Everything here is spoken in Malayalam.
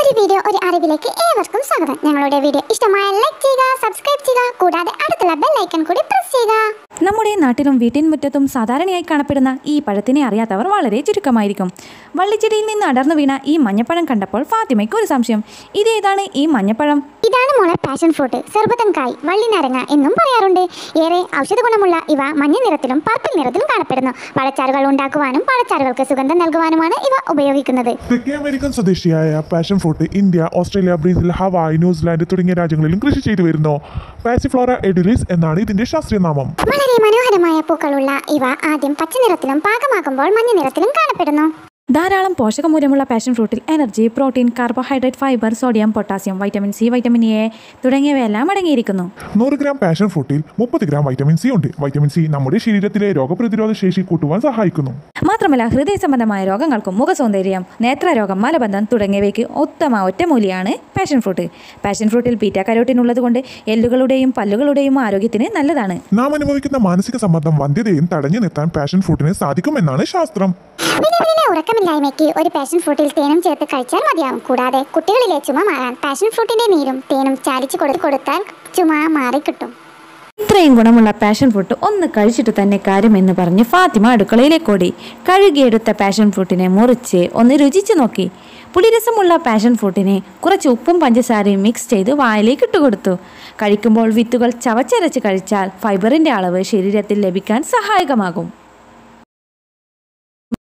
ഒരു വീഡിയോ ഒരു അറിവിലേക്ക് ഏവർക്കും സ്വാഗതം ഞങ്ങളുടെ വീഡിയോ ഇഷ്ടമായ ലൈക്ക് ചെയ്യുക സബ്സ്ക്രൈബ് ചെയ്യുക കൂടാതെ അടുത്തുള്ള ബെൽ ഐക്കൺ കൂടി പ്രസ് ചെയ്യുക നമ്മുടെ നാട്ടിലും വീട്ടിൻമുറ്റത്തും സാധാരണയായി കാണപ്പെടുന്ന ഈ പഴത്തിനെ അറിയാത്തവർ വളരെ ചുരുക്കമായിരിക്കും വള്ളിച്ചെടിയിൽ നിന്ന് അടർന്നു വീണ ഈ മഞ്ഞപ്പഴം കണ്ടപ്പോൾ ഫാത്തിമയ്ക്ക് ഒരു സംശയം ഇതേതാണ് ഈ മഞ്ഞപ്പഴം ഇതാണ് മോളെ പാഷൻ ഫ്രൂട്ട് സർബത്തൻ കായ് വള്ളി നാരങ്ങ എന്നും പറയാറുണ്ട് ഏറെ ഔഷധ ഗുണമുള്ള ഇവ മഞ്ഞ നിറത്തിലും പർപ്പിൾ നിറത്തിലും കാണപ്പെടുന്നു പഴച്ചാറുകൾ ഉണ്ടാക്കുവാനും പഴച്ചാറുകൾക്ക് സുഗന്ധം നൽകുവാനുമാണ് ഇവ ഉപയോഗിക്കുന്നത് തെക്കേ അമേരിക്കൻ സ്വദേശിയായ passion fruit India Australia Brazil Hawaii New Zealand തുടങ്ങിയ രാജ്യങ്ങളിലും കൃഷി ചെയ്തു വരുന്നു പാസിഫ്ലോറ എഡിലിസ് എന്നാണ് ഇതിന്റെ ശാസ്ത്രീയ നാമം വളരെ മനോഹരമായ പൂക്കളുള്ള ഇവ ആദ്യം പച്ച നിറത്തിലും പാകമാകുമ്പോൾ മഞ്ഞ നിറത്തിലും കാണപ്പെടുന്നു ധാരാളം പോഷകമൂല്യമുള്ള പാഷൻ ഫ്രൂട്ടിൽ energy protein carbohydrate fibre sodium potassium vitamin C vitamin A തുടങ്ങിയവയെല്ലാം അടങ്ങിയിരിക്കുന്നു നൂറ് ഗ്രാം പാഷൻ ഫ്രൂട്ടിൽ മുപ്പത് ഗ്രാം വൈറ്റമിൻ സി ഉണ്ട് വൈറ്റമിൻ സി നമ്മുടെ ശരീരത്തിലെ രോഗപ്രതിരോധ ശേഷി കൂട്ടുവാൻ സഹായിക്കുന്നു മാത്രമല്ല ഹൃദയ സംബന്ധമായ രോഗങ്ങൾക്കും മുഖസൗന്ദര്യം നേത്രരോഗം മലബന്ധം തുടങ്ങിയവയ്ക്ക് ഉത്തമ ഒറ്റമൂലിയാണ് പാഷൻ ഫ്രൂട്ട് പാഷൻ ഫ്രൂട്ടിൽ ബീറ്റ കരോട്ടിൻ ഉള്ളതുകൊണ്ട് എല്ലുകളുടെയും പല്ലുകളുടെയും ആരോഗ്യത്തിന് നല്ലതാണ് നാം അനുഭവിക്കുന്ന മാനസിക സമ്മർദ്ദം വന്ധ്യതയും തടഞ്ഞു നിർത്താൻ പാഷൻ ഫ്രൂട്ടിന് സാധിക്കുമെന്നാണ് ശാസ്ത്രം വിനവിനെ ഉറക്കമില്ലായ്മയ്ക്ക് ഒരു പാഷൻ ഫ്രൂട്ടിൽ തേനും ചേർത്ത് കഴിച്ചാൽ മതിയാവും കൂടാതെ കുട്ടികളിലെ ചുമ മാറാൻ പാഷൻ ഫ്രൂട്ടിന്റെ നീരും തേനും ചാലിച്ചു കൊടു കൊടുത്താൽ ചുമ മാറിക്കിട്ടും ഇത്രയും ഗുണമുള്ള പാഷൻ ഫ്രൂട്ട് ഒന്ന് കഴിച്ചിട്ട് തന്നെ കാര്യമെന്ന് പറഞ്ഞ് ഫാത്തിമ അടുക്കളയിലേക്ക് ഓടി കഴുകിയെടുത്ത പാഷൻ ഫ്രൂട്ടിനെ മുറിച്ച് ഒന്ന് രുചിച്ചു നോക്കി പുളിരസമുള്ള പാഷൻ ഫ്രൂട്ടിനെ കുറച്ച് ഉപ്പും പഞ്ചസാരയും മിക്സ് ചെയ്ത് വായിലേക്ക് ഇട്ടുകൊടുത്തു കഴിക്കുമ്പോൾ വിത്തുകൾ ചവച്ചരച്ച് കഴിച്ചാൽ ഫൈബറിൻ്റെ അളവ് ശരീരത്തിൽ ലഭിക്കാൻ സഹായകമാകും